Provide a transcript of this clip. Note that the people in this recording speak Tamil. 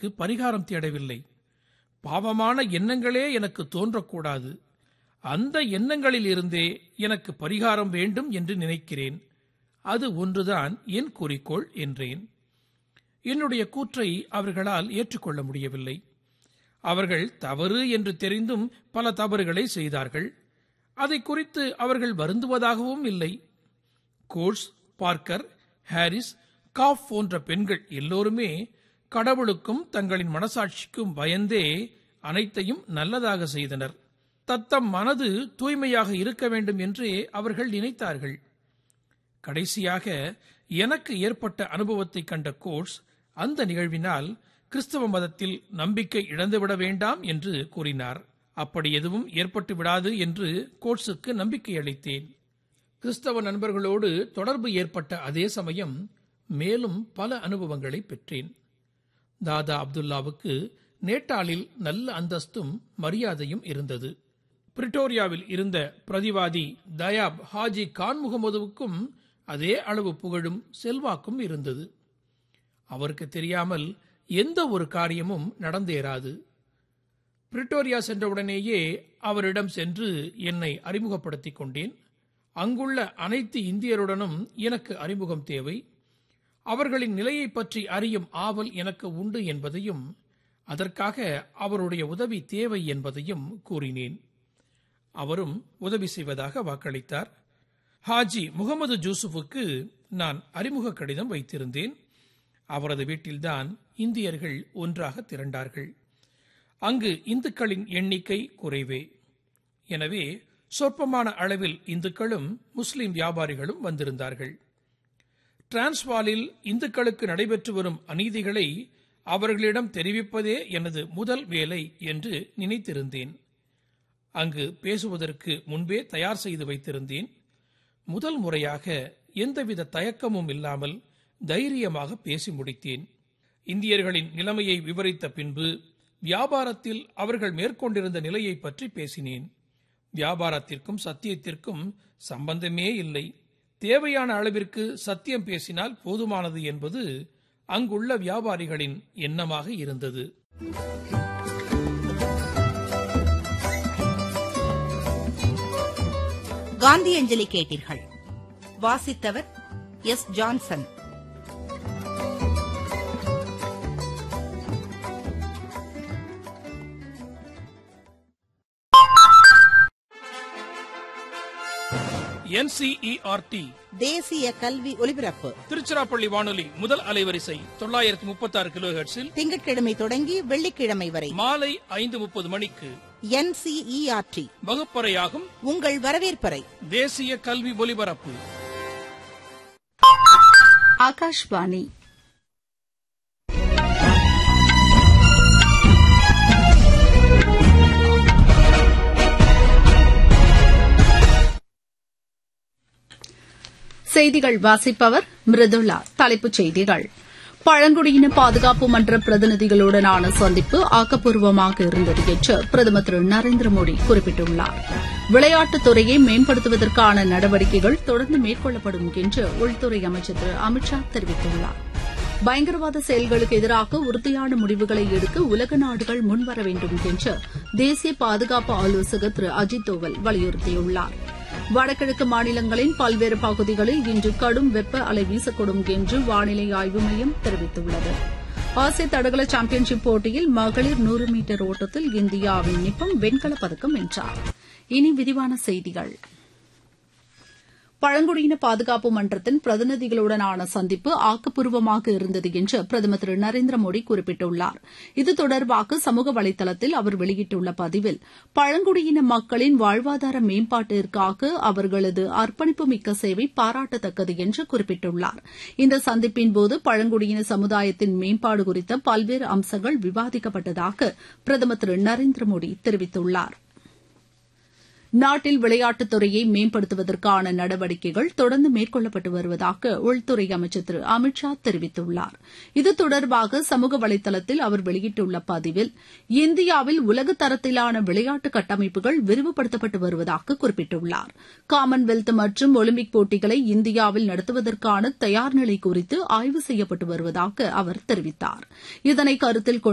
பாவத்திற்கு பரிகாரம் தேடவில்லை பாவமான எண்ணங்களே எனக்கு தோன்றக்கூடாது அந்த எண்ணங்களில் இருந்தே எனக்கு பரிகாரம் வேண்டும் என்று நினைக்கிறேன் அது ஒன்றுதான் என் குறிக்கோள் என்றேன் என்னுடைய கூற்றை அவர்களால் ஏற்றுக்கொள்ள முடியவில்லை அவர்கள் தவறு என்று தெரிந்தும் பல தவறுகளை செய்தார்கள் அதை குறித்து அவர்கள் வருந்துவதாகவும் இல்லை கோர்ஸ் பார்க்கர் ஹாரிஸ் காஃப் போன்ற பெண்கள் எல்லோருமே கடவுளுக்கும் தங்களின் மனசாட்சிக்கும் பயந்தே அனைத்தையும் நல்லதாக செய்தனர் தத்தம் மனது தூய்மையாக இருக்க வேண்டும் என்றே அவர்கள் நினைத்தார்கள் கடைசியாக எனக்கு ஏற்பட்ட அனுபவத்தை கண்ட கோர்ஸ் அந்த நிகழ்வினால் கிறிஸ்தவ மதத்தில் நம்பிக்கை இழந்துவிட வேண்டாம் என்று கூறினார் அப்படி எதுவும் ஏற்பட்டு விடாது என்று கோட்ஸுக்கு நம்பிக்கை அளித்தேன் கிறிஸ்தவ நண்பர்களோடு தொடர்பு ஏற்பட்ட அதே சமயம் மேலும் பல அனுபவங்களை பெற்றேன் தாதா அப்துல்லாவுக்கு நேட்டாளில் நல்ல அந்தஸ்தும் மரியாதையும் இருந்தது பிரிட்டோரியாவில் இருந்த பிரதிவாதி தயாப் ஹாஜி கான் முகமதுவுக்கும் அதே அளவு புகழும் செல்வாக்கும் இருந்தது அவருக்கு தெரியாமல் எந்த ஒரு காரியமும் நடந்தேறாது பிரிட்டோரியா சென்றவுடனேயே அவரிடம் சென்று என்னை அறிமுகப்படுத்திக் கொண்டேன் அங்குள்ள அனைத்து இந்தியருடனும் எனக்கு அறிமுகம் தேவை அவர்களின் நிலையை பற்றி அறியும் ஆவல் எனக்கு உண்டு என்பதையும் அதற்காக அவருடைய உதவி தேவை என்பதையும் கூறினேன் அவரும் உதவி செய்வதாக வாக்களித்தார் ஹாஜி முகமது ஜூசுஃபுக்கு நான் அறிமுக கடிதம் வைத்திருந்தேன் அவரது வீட்டில்தான் இந்தியர்கள் ஒன்றாக திரண்டார்கள் அங்கு இந்துக்களின் எண்ணிக்கை குறைவே எனவே சொற்பமான அளவில் இந்துக்களும் முஸ்லிம் வியாபாரிகளும் வந்திருந்தார்கள் டிரான்ஸ்வாலில் இந்துக்களுக்கு நடைபெற்று வரும் அநீதிகளை அவர்களிடம் தெரிவிப்பதே எனது முதல் வேலை என்று நினைத்திருந்தேன் அங்கு பேசுவதற்கு முன்பே தயார் செய்து வைத்திருந்தேன் முதல் முறையாக எந்தவித தயக்கமும் இல்லாமல் தைரியமாக பேசி முடித்தேன் இந்தியர்களின் நிலைமையை விவரித்த பின்பு வியாபாரத்தில் அவர்கள் மேற்கொண்டிருந்த நிலையை பற்றி பேசினேன் வியாபாரத்திற்கும் சத்தியத்திற்கும் சம்பந்தமே இல்லை தேவையான அளவிற்கு சத்தியம் பேசினால் போதுமானது என்பது அங்குள்ள வியாபாரிகளின் எண்ணமாக இருந்தது காந்தியஞ்சலி கேட்டீர்கள் வாசித்தவர் எஸ் ஜான்சன் என்சிஇஆர்டி தேசிய கல்வி ஒலிபரப்பு திருச்சிராப்பள்ளி வானொலி முதல் அலைவரிசை தொள்ளாயிரத்தி முப்பத்தி ஆறு கிலோ திங்கட்கிழமை தொடங்கி வெள்ளிக்கிழமை வரை மாலை ஐந்து முப்பது மணிக்கு என்சிஇஆர்டி வகுப்பறையாகும் உங்கள் வரவேற்பறை தேசிய கல்வி ஒலிபரப்பு ಆಕಾಶವಾಣಿ செய்திகள் வாசிப்பவர் மிருதுளா தலைப்புச் செய்திகள் பழங்குடியின பாதுகாப்பு மன்ற பிரதிநிதிகளுடனான சந்திப்பு ஆக்கப்பூர்வமாக இருந்தது என்று பிரதமர் திரு நரேந்திர மோடி குறிப்பிட்டுள்ளார் விளையாட்டுத் துறையை மேம்படுத்துவதற்கான நடவடிக்கைகள் தொடர்ந்து மேற்கொள்ளப்படும் என்று உள்துறை அமைச்சர் திரு அமித் ஷா தெரிவித்துள்ளார் பயங்கரவாத செயல்களுக்கு எதிராக உறுதியான முடிவுகளை எடுக்க உலக நாடுகள் முன்வர வேண்டும் என்று தேசிய பாதுகாப்பு ஆலோசகர் திரு அஜித் தோவல் வலியுறுத்தியுள்ளார் வடகிழக்கு மாநிலங்களின் பல்வேறு பகுதிகளில் இன்று கடும் வெப்ப அலை வீசக்கூடும் என்று வானிலை ஆய்வு மையம் தெரிவித்துள்ளது ஆசிய தடகள சாம்பியன்ஷிப் போட்டியில் மகளிர் நூறு மீட்டர் ஓட்டத்தில் இந்தியாவின் நிப்பம் வெண்கலப் பதக்கம் வென்றார் இனி விரிவான செய்திகள் பழங்குடியின பாதுகாப்பு மன்றத்தின் பிரதிநிதிகளுடனான சந்திப்பு ஆக்கப்பூர்வமாக இருந்தது என்று பிரதமர் திரு நரேந்திர மோடி குறிப்பிட்டுள்ளார் இது தொடர்பாக சமூக வலைதளத்தில் அவர் வெளியிட்டுள்ள பதிவில் பழங்குடியின மக்களின் வாழ்வாதார மேம்பாட்டிற்காக அவர்களது அர்ப்பணிப்பு மிக்க சேவை பாராட்டத்தக்கது என்று குறிப்பிட்டுள்ளார் இந்த சந்திப்பின்போது பழங்குடியின சமுதாயத்தின் மேம்பாடு குறித்த பல்வேறு அம்சங்கள் விவாதிக்கப்பட்டதாக பிரதமர் திரு நரேந்திர மோடி தெரிவித்துள்ளார் நாட்டில் விளையாட்டுத் துறையை மேம்படுத்துவதற்கான நடவடிக்கைகள் தொடர்ந்து மேற்கொள்ளப்பட்டு வருவதாக உள்துறை அமைச்சர் திரு அமித் ஷா தெரிவித்துள்ளார் இது தொடர்பாக சமூக வலைதளத்தில் அவர் வெளியிட்டுள்ள பதிவில் இந்தியாவில் உலக தரத்திலான விளையாட்டு கட்டமைப்புகள் விரிவுபடுத்தப்பட்டு வருவதாக குறிப்பிட்டுள்ளார் காமன்வெல்த் மற்றும் ஒலிம்பிக் போட்டிகளை இந்தியாவில் நடத்துவதற்கான தயார் நிலை குறித்து ஆய்வு செய்யப்பட்டு வருவதாக அவர் தெரிவித்தார் இதனை கருத்தில்